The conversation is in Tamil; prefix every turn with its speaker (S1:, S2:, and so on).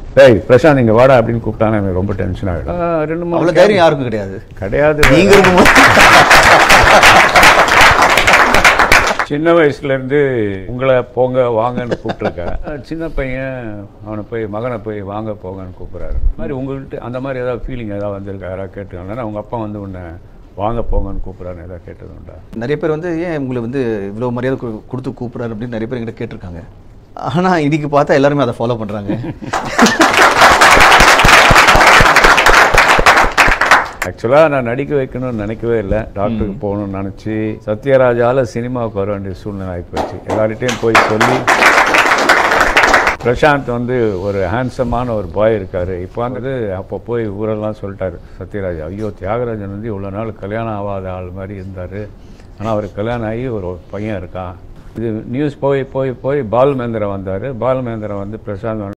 S1: டேய் பிரசாந்த் இங்க வாடா அப்படின்னு கூப்பிட்டானே எனக்கு ரொம்ப டென்ஷன் ஆகிடும் ரெண்டு மூணு
S2: அவ்வளவு தைரியம் யாருக்கும் கிடையாது
S1: கிடையாது
S2: நீங்க இருக்கும்போது
S1: சின்ன வயசுல இருந்து உங்களை போங்க வாங்கன்னு கூப்பிட்டுருக்கேன் சின்ன பையன் அவனை போய் மகனை போய் வாங்க போங்கன்னு கூப்பிடுறாரு இந்த மாதிரி உங்கள்கிட்ட அந்த மாதிரி ஏதாவது ஃபீலிங் ஏதாவது வந்திருக்கா யாராவது கேட்டுருக்காங்க உங்க அப்பா வந்து உன்னை வாங்க போங்கன்னு கூப்பிடுறாரு ஏதாவது கேட்டது உண்டா
S2: நிறைய பேர் வந்து ஏன் உங்களை வந்து இவ்வளவு மரியாதை கு- கொடுத்து கூப்பிடுறாரு அப்படின்னு நிறைய பேர் என்கிட்ட கேட்டிருக்காங்க ஆனா இன்னைக்கு பார்த்தா எல்லாருமே அதை ஃபாலோ பண்றாங்க
S1: ஆக்சுவலாக நான் நடிக்க வைக்கணும்னு நினைக்கவே இல்லை டாக்டருக்கு போகணும்னு நினச்சி சத்யராஜால சினிமாவுக்கு வர வேண்டிய சூழ்நிலை ஆகிப்போச்சு எல்லார்கிட்டையும் போய் சொல்லி பிரசாந்த் வந்து ஒரு ஹேண்ட்ஸமான ஒரு பாய் இருக்காரு இப்போ வந்து அப்போ போய் ஊரெல்லாம் சொல்லிட்டாரு சத்யராஜ் ஐயோ தியாகராஜன் வந்து இவ்வளோ நாள் கல்யாணம் ஆகாத ஆள் மாதிரி இருந்தார் ஆனால் அவர் கல்யாணம் ஆகி ஒரு பையன் இருக்கான் இது நியூஸ் போய் போய் போய் பால் மகேந்திரன் வந்தார் பால் மகேந்திரன் வந்து பிரசாந்த்